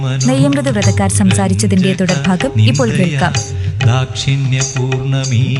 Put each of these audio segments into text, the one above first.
നെയ്യമൃത വ്രതക്കാർ സംസാരിച്ചതിന്റെ തുടർഭാഗം ഇപ്പോൾ കേൾക്കാം ദാക്ഷിണ്യപൂർണമീ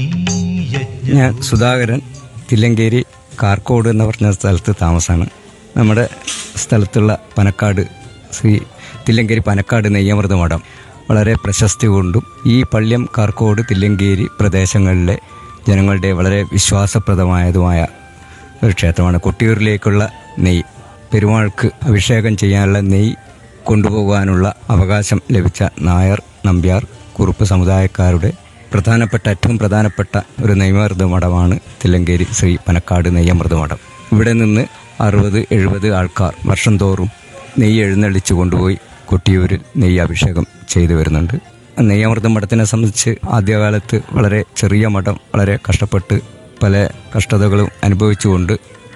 യജ്ഞ ഞാൻ സുധാകരൻ തില്ലങ്കേരി കാർക്കോട് എന്ന് പറഞ്ഞ സ്ഥലത്ത് താമസമാണ് നമ്മുടെ സ്ഥലത്തുള്ള പനക്കാട് ശ്രീ തില്ലങ്കേരി പനക്കാട് നെയ്യമൃത മഠം വളരെ പ്രശസ്തി കൊണ്ടും ഈ പള്ള്യം കാർക്കോട് തില്ലങ്കേരി പ്രദേശങ്ങളിലെ ജനങ്ങളുടെ വളരെ വിശ്വാസപ്രദമായതുമായ ഒരു ക്ഷേത്രമാണ് കൊട്ടിയൂരിലേക്കുള്ള നെയ്യ് പെരുമാൾക്ക് അഭിഷേകം ചെയ്യാനുള്ള നെയ്യ് കൊണ്ടുപോകാനുള്ള അവകാശം ലഭിച്ച നായർ നമ്പ്യാർ കുറുപ്പ് സമുദായക്കാരുടെ പ്രധാനപ്പെട്ട ഏറ്റവും പ്രധാനപ്പെട്ട ഒരു നെയ്യമൃത മഠമാണ് തില്ലങ്കേരി ശ്രീ പനക്കാട് നെയ്യമൃത മഠം ഇവിടെ നിന്ന് അറുപത് എഴുപത് ആൾക്കാർ വർഷം തോറും നെയ്യ് എഴുന്നള്ളിച്ച് കൊണ്ടുപോയി കൊട്ടിയൂരിൽ നെയ്യ് അഭിഷേകം ചെയ്തു വരുന്നുണ്ട് നെയ്യമൃത മഠത്തിനെ സംബന്ധിച്ച് ആദ്യകാലത്ത് വളരെ ചെറിയ മഠം വളരെ കഷ്ടപ്പെട്ട് പല കഷ്ടതകളും അനുഭവിച്ചുകൊണ്ട്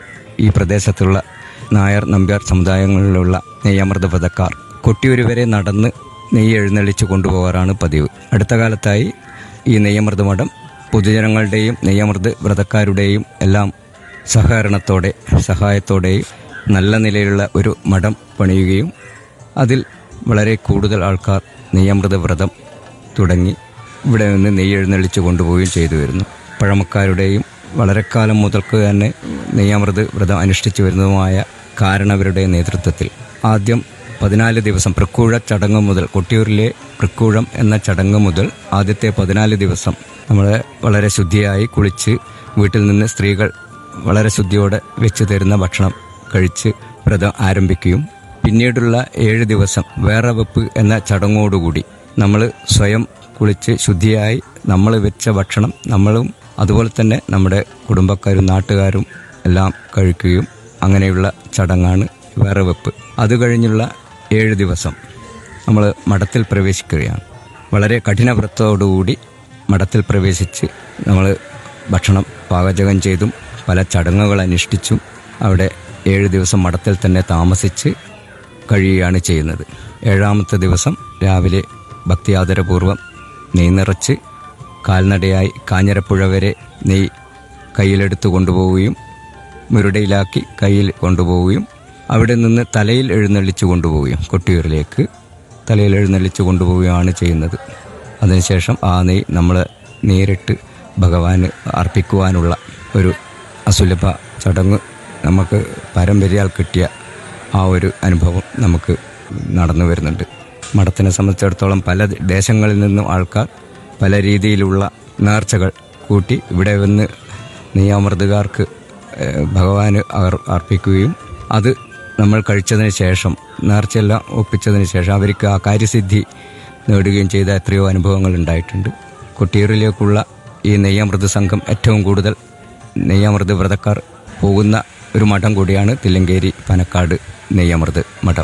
ഈ പ്രദേശത്തുള്ള നായർ നമ്പ്യാർ സമുദായങ്ങളിലുള്ള നെയ്യമൃത വ്രതക്കാർ കൊട്ടിയൂര് വരെ നടന്ന് നെയ്യ് എഴുന്നള്ളിച്ച് കൊണ്ടുപോകാറാണ് പതിവ് അടുത്ത കാലത്തായി ഈ നെയ്യമൃത മഠം പൊതുജനങ്ങളുടെയും നെയ്യമൃത് വ്രതക്കാരുടെയും എല്ലാം സഹകരണത്തോടെ സഹായത്തോടെയും നല്ല നിലയിലുള്ള ഒരു മഠം പണിയുകയും അതിൽ വളരെ കൂടുതൽ ആൾക്കാർ നെയ്യമൃത വ്രതം തുടങ്ങി ഇവിടെ നിന്ന് നെയ്യ് എഴുന്നള്ളിച്ച് കൊണ്ടുപോവുകയും ചെയ്തു വരുന്നു പഴമക്കാരുടെയും വളരെ കാലം മുതൽക്ക് തന്നെ നെയ്യമൃത് വ്രതം അനുഷ്ഠിച്ചു വരുന്നതുമായ കാരണവരുടെ നേതൃത്വത്തിൽ ആദ്യം പതിനാല് ദിവസം പൃക്കൂഴ ചടങ്ങ് മുതൽ കൊട്ടിയൂരിലെ പൃക്കൂഴം എന്ന ചടങ്ങ് മുതൽ ആദ്യത്തെ പതിനാല് ദിവസം നമ്മൾ വളരെ ശുദ്ധിയായി കുളിച്ച് വീട്ടിൽ നിന്ന് സ്ത്രീകൾ വളരെ ശുദ്ധിയോടെ വെച്ച് തരുന്ന ഭക്ഷണം കഴിച്ച് വ്രതം ആരംഭിക്കുകയും പിന്നീടുള്ള ഏഴ് ദിവസം വേറെ വെപ്പ് എന്ന ചടങ്ങോടുകൂടി നമ്മൾ സ്വയം കുളിച്ച് ശുദ്ധിയായി നമ്മൾ വെച്ച ഭക്ഷണം നമ്മളും അതുപോലെ തന്നെ നമ്മുടെ കുടുംബക്കാരും നാട്ടുകാരും എല്ലാം കഴിക്കുകയും അങ്ങനെയുള്ള ചടങ്ങാണ് വേറെ വെപ്പ് അത് കഴിഞ്ഞുള്ള ഏഴ് ദിവസം നമ്മൾ മഠത്തിൽ പ്രവേശിക്കുകയാണ് വളരെ കഠിനവ്രത്തോടുകൂടി മഠത്തിൽ പ്രവേശിച്ച് നമ്മൾ ഭക്ഷണം പാചകം ചെയ്തും പല ചടങ്ങുകൾ അനുഷ്ഠിച്ചും അവിടെ ഏഴ് ദിവസം മഠത്തിൽ തന്നെ താമസിച്ച് കഴിയുകയാണ് ചെയ്യുന്നത് ഏഴാമത്തെ ദിവസം രാവിലെ ഭക്തിയാദരപൂർവ്വം നെയ് നിറച്ച് കാൽനടയായി കാഞ്ഞിരപ്പുഴ വരെ നെയ് കയ്യിലെടുത്ത് കൊണ്ടുപോവുകയും മുരുടയിലാക്കി കയ്യിൽ കൊണ്ടുപോവുകയും അവിടെ നിന്ന് തലയിൽ എഴുന്നള്ളിച്ച് കൊണ്ടുപോവുകയും കൊട്ടിയൂരിലേക്ക് തലയിൽ എഴുന്നള്ളിച്ച് കൊണ്ടുപോവുകയാണ് ചെയ്യുന്നത് അതിനുശേഷം ആ നെയ് നമ്മൾ നേരിട്ട് ഭഗവാന് അർപ്പിക്കുവാനുള്ള ഒരു അസുലഭ ചടങ്ങ് നമുക്ക് പാരമ്പര്യാൽ കിട്ടിയ ആ ഒരു അനുഭവം നമുക്ക് നടന്നു വരുന്നുണ്ട് മഠത്തിനെ സംബന്ധിച്ചിടത്തോളം പല ദേശങ്ങളിൽ നിന്നും ആൾക്കാർ പല രീതിയിലുള്ള നേർച്ചകൾ കൂട്ടി ഇവിടെ വന്ന് നെയ്യാമൃതകാർക്ക് ഏഹ്, ഭഗവാന് അവർ അർപ്പിക്കുകയും അത് നമ്മൾ കഴിച്ചതിന് ശേഷം നേർച്ചയെല്ലാം ഒപ്പിച്ചതിന് ശേഷം അവർക്ക് ആ കാര്യസിദ്ധി നേടുകയും ചെയ്ത എത്രയോ അനുഭവങ്ങൾ ഉണ്ടായിട്ടുണ്ട് കൊട്ടിയൂരിലേക്കുള്ള ഈ നെയ്യാമൃത സംഘം ഏറ്റവും കൂടുതൽ നെയ്യാമൃത വ്രതക്കാർ പോകുന്ന ഒരു മഠം കൂടിയാണ് തില്ലങ്കേരി പനക്കാട് നെയ്യാമൃത് മഠം